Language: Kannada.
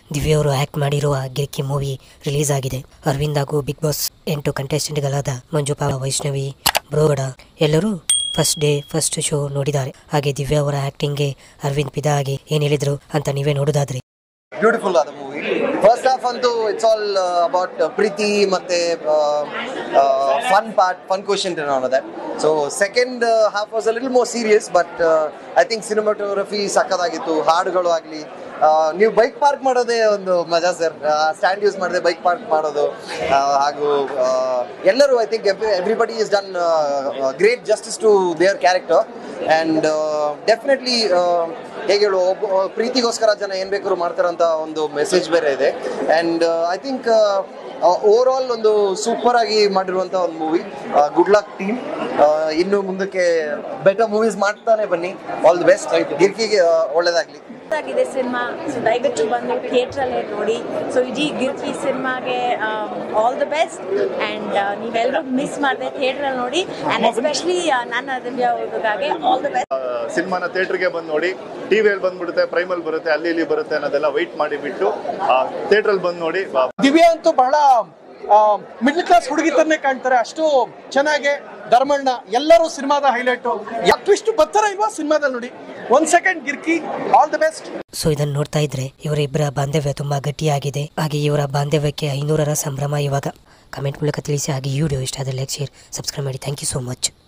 ದಿವ್ಯ ಅವರು ಆಕ್ಟ್ ಮಾಡಿರುವ ಗಿರ್ಕಿ ಮೂವಿ ರಿಲೀಸ್ ಆಗಿದೆ ಅರವಿಂದ್ ಹಾಗೂ ಬಿಗ್ ಬಾಸ್ ಎಂಟು ಕಂಟೆಸ್ಟೆಂಟ್ಗಳಾದ ಮಂಜು ಪಾಲ ವೈಷ್ಣವಿ ಬ್ರೋಗಡ ಎಲ್ಲರೂ ಫಸ್ಟ್ ಡೇ ಫಸ್ಟ್ ಶೋ ನೋಡಿದ್ದಾರೆ ಹಾಗೆ ದಿವ್ಯ ಅವರ ಆಕ್ಟಿಂಗ್ಗೆ ಅರವಿಂದ್ ಪಿದಾ ಆಗಿ ಏನ್ ಹೇಳಿದ್ರು ಅಂತ ನೀವೇ ನೋಡೋದಾದ್ರೆ ಬ್ಯೂಟಿಫುಲ್ ಆದ ಮೂವಿ ಫಸ್ಟ್ ಹಾಫ್ ಅಂತೂ ಇಟ್ಸ್ ಆಲ್ ಅಬೌಟ್ ಪ್ರೀತಿ ಮತ್ತೆ fun part fun question on that so second half was a little more serious but I think cinematography ಸಕ್ಕದಾಗಿತ್ತು ಹಾಡುಗಳು ಆಗಲಿ ನೀವು ಬೈಕ್ ಪಾರ್ಕ್ ಮಾಡೋದೇ ಒಂದು ಮಜಾ ಸರ್ ಸ್ಟ್ಯಾಂಡ್ ಯೂಸ್ ಮಾಡದೆ ಬೈಕ್ ಪಾರ್ಕ್ ಮಾಡೋದು ಆ, ಹಾಗೂ ಆ, ಎಲ್ಲರೂ I think everybody is done great justice to their character and definitely ಹೇಗೆ ಹೇಳು ಒಬ್ಬ ಪ್ರೀತಿಗೋಸ್ಕರ ಜನ ಏನ್ ಬೇಕಾದ್ರೂ ಮಾಡ್ತಾರಂತ ಒಂದು ಮೆಸೇಜ್ ಬೇರೆ ಇದೆ and I think overall ಒಂದು ಸೂಪರ್ ಆಗಿ ಮಾಡಿರುವಂತ ಒಂದು ಮೂವಿ ಗುಡ್ ಲಕ್ ಟೀಮ್ ಇನ್ನು ಮುಂದಕ್ಕೆ ಬೆಟರ್ ಮೂವೀಸ್ ಮಾಡ್ತಾನೆ ಬನ್ನಿ ಆಲ್ ದಿ ಬೆಸ್ಟ್ ಗಿರ್ಕಿಗೆ ಆ, ಒಳ್ಳೇದಾಗ್ಲಿ ಆಗಿದೆ ಸಿನಿಮಾ ಸೊ ದಯವಿಟ್ಟು ಬಂದು ಥಿಯೇಟ್ರಲ್ಲೇ ನೋಡಿ ಸೊ ಇಡೀ ಗಿರ್ಕಿ ಸಿನಿಮಾಗೆ ಆಲ್ ದ ಬೆಸ್ಟ್ ಆ್ಯಂಡ್ ನೀವೆಲ್ಲರೂ ಮಿಸ್ ಮಾಡಿದೆ ಥಿಯೇಟ್ರಲ್ಲಿ ನೋಡಿ ಆ್ಯಂಡ್ ಎಸ್ಪೆಷಲಿ ನನ್ನ ದಿವ್ಯ ಅವ್ರಿಗಾಗೆ ಆಲ್ ದ ಬೆಸ್ಟ್ ಸಿನಿಮಾನ ಥಿಯೇಟ್ರಿಗೆ ಬಂದು ನೋಡಿ ಟಿವಿಯಲ್ಲಿ ಬಂದ್ಬಿಡುತ್ತೆ ಪ್ರೈಮಲ್ ಬರುತ್ತೆ ಅಲ್ಲಿ ಇಲ್ಲಿ ಬರುತ್ತೆ ಅನ್ನೋದೆಲ್ಲ ವೆಯ್ಟ್ ಮಾಡಿ ಬಿಟ್ಟು ಥಿಯೇಟ್ರಲ್ಲಿ ಬಂದು ನೋಡಿ ಬಾ- ದಿವ್ಯಾ ಅಂತೂ ಬಹಳ ಮಿಡ್ಲ್ ಕ್ಲಾಸ್ ಹುಡುಗಿ ತರನೇ ಕಾಣ್ತಾರೆ ಅಷ್ಟು ಚೆನ್ನಾಗಿ ಧರ್ಮಣ್ಣ ಎಲ್ಲರೂ ಸಿನಿಮಾದ ಹೈಲೈಟ್ ಟ್ವಿಸ್ಟ್ ಬರ್ತಾರ ಇಲ್ವಾ ಸಿನಿಮಾದಲ್ಲಿ ನೋಡಿ ಒಂದ್ second Girki all the best so ಇದನ್ನು ನೋಡ್ತಾ ಇದ್ರೆ ಇವರಿಬ್ಬರ ಬಾಂಧವ್ಯ ತುಂಬಾ ಗಟ್ಟಿಯಾಗಿದೆ ಹಾಗೆ ಇವರ ಬಾಂಧವ್ಯಕ್ಕೆ ಐನೂರರ ಸಂಭ್ರಮ ಇವಾಗ ಕಮೆಂಟ್ ಮೂಲಕ ತಿಳಿಸಿ ಹಾಗೆ ಈ ವಿಡಿಯೋ ಇಷ್ಟ ಆದರೆ ಲೈಕ್ ಶೇರ್ ಸಬ್ಸ್ಕ್ರೈಬ್ ಮಾಡಿ ಥ್ಯಾಂಕ್ ಯು ಸೋ ಮಚ್